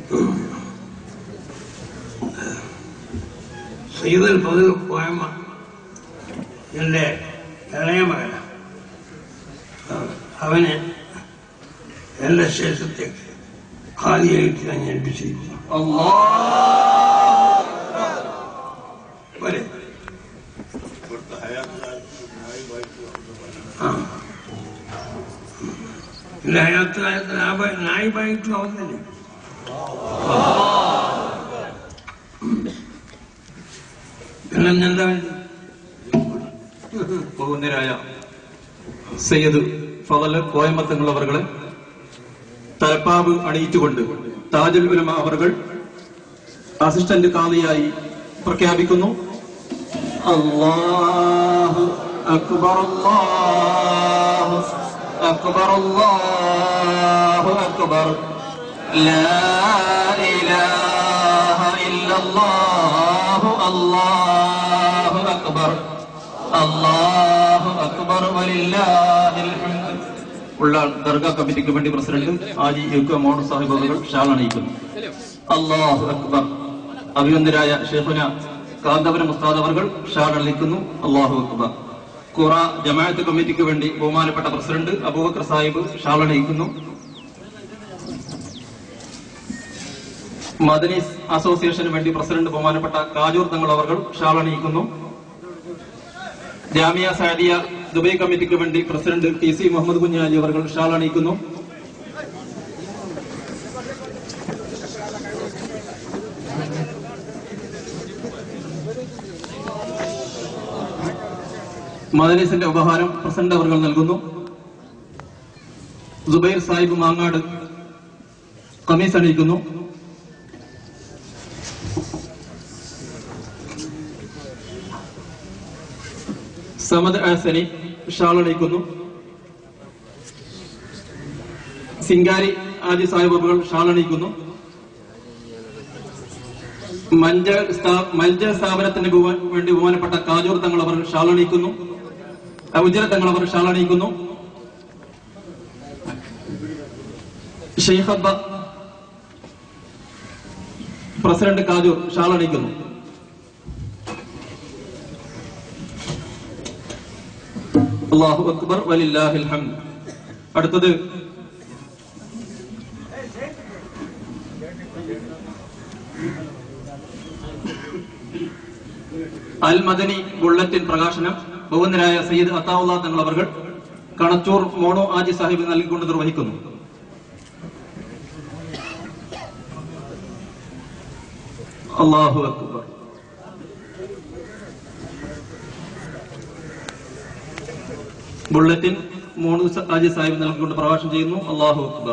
സയ്യിദൽ ഫതിൽ കോയമ്മ എൻ്റെ ഇളയ മകന അവന് എൻ്റെ ശേഷത്തേക്ക് ഹാദിയായിട്ട് ഞാൻ ഏൽപ്പിച്ചിരിക്കുന്നു വരെ ആ എൻ്റെ ഹയാത്തിലായത്തിൽ നായിബായിട്ടും അവൻ തന്നെ പിന്നെ എന്താ വേണ്ടത് ബഹുന്ദരായ സയ്യദ് ഫതല് കോയമ്പത്തങ്ങൾ അവർകളെ തലപ്പാവ് അണിയിച്ചുകൊണ്ട് താജുൽ ഉലമ അവർകൾ അസിസ്റ്റന്റ് കാളിയായി പ്രഖ്യാപിക്കുന്നു അല്ലാഹു അക്ബർ അല്ലാഹു അക്ബർ അല്ലാഹു അക്ബർ ലാ ഇലാഹ ഇല്ലല്ലാഹു അല്ലാഹു അക്ബർ അല്ലാഹു അക്ബർ വലില്ലാഹിൽ ഹംദ് ഉള്ള ദർഗാ കമ്മിറ്റിക്ക് വേണ്ടി പ്രസിഡന്റ് ആജി യുക്ക മോഹൻ സാഹിബ് അവർ ഷാൾ അണിയിക്കുന്നു അല്ലാഹു അക്ബർ അഭിനന്ദരായ ഷെയ്ഖുന കാന്തപുരം ഉസ്താദ് അവർ ഷാൾ അണിയിക്കുന്നു അല്ലാഹു അക്ബർ ഖുറ ജമാഅത്ത് കമ്മിറ്റിക്ക് വേണ്ടി ബഹുമാനപ്പെട്ട പ്രസിഡന്റ് അബൂബക്കർ സാഹിബ് ഷാൾ അണിയിക്കുന്നു മദനീസ് അസോസിയേഷന് വേണ്ടി പ്രസിഡന്റ് ബഹുമാനപ്പെട്ട കാജൂർ തങ്ങൾ അവർ ഷാൾ അണിയിക്കുന്നു ജാമിയ സാദിയ ദുബൈ കമ്മിറ്റിക്ക് വേണ്ടി president T C Muhammad Kunjali അവർ ഷാൾ അണിയിക്കുന്നു മദനീസിന്റെ ഉപഹാരം പ്രസിഡന്റ് അവർ നൽകുന്നു ജുബൈർ സാഹിബ് മാങ്ങാട് കമീസ് അണിയിക്കുന്നു സമദ് ആസനി ഷാൾ അണിയിക്കുന്നു സിംഗാരി ആദി സാഹിബുകൾ ഷാൾ അണിയിക്കുന്നു മഞ്ച സ്ഥാ- മഞ്ച സ്ഥാപനത്തിന് ബഹുമാ- വേണ്ടി ബഹുമാനപ്പെട്ട കാജൂർ തങ്ങൾ അവർ ഷാൾ അണിയിക്കുന്നു ഉജ്ജല തങ്ങൾ അവർ ഷാൾ അണിയിക്കുന്നു ഷെയ്ഖ് അബ്ബ പ്രസിഡന്റ് കാജൂർ ഷാൾ അണിയിക്കുന്നു അള്ളാഹു അക്ബർ വലില്ലാഹിൽ ഹംദ് അടുത്തത് അൽ മദനി ബുള്ളറ്റിൻ പ്രകാശനം ബഹുവന്ദരായ സയ്യിദ് അത്താവുള്ള തങ്ങൾ അവർ കണച്ചൂർ മോണോ ആജി സാഹിബ് നൽകിക്കൊണ്ട് നിർവഹിക്കുന്നു അള്ളാഹു അക്ബർ ബുള്ളറ്റിൻ മോണു ആജി സാഹിബ് നൽകിക്കൊണ്ട് പ്രഭാഷണം ചെയ്യുന്നു അള്ളാഹു അക്ബർ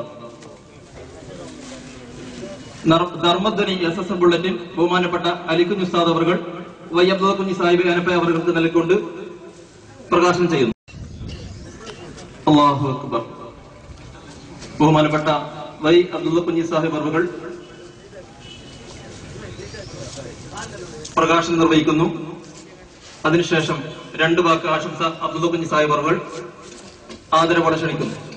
നർ- ധർമ്മധ്വനി എസ് എസ് എം ബുള്ളറ്റിൻ ബഹുമാനപ്പെട്ട അലിക്കുഞ്ഞ് ഉസ്താദ് അവർ വൈ അബ്ദുൽ കുഞ്ഞി സാഹിബ് അനപ്പ അവർക്ക് നൽകിക്കൊണ്ട് പ്രകാശനം ചെയ്യുന്നു അള്ളാഹു അക്ബർ ബഹുമാനപ്പെട്ട വൈ അബ്ദുൽ കുഞ്ഞി സാഹിബ് അവർ പ്രകാശനം നിർവഹിക്കുന്നു അതിനുശേഷം രണ്ട് വാക്ക് ആശംസ അബ്ദുൽ കുഞ്ഞി സാഹിബ് അവർ ആദരവോടെ ക്ഷണിക്കുന്നു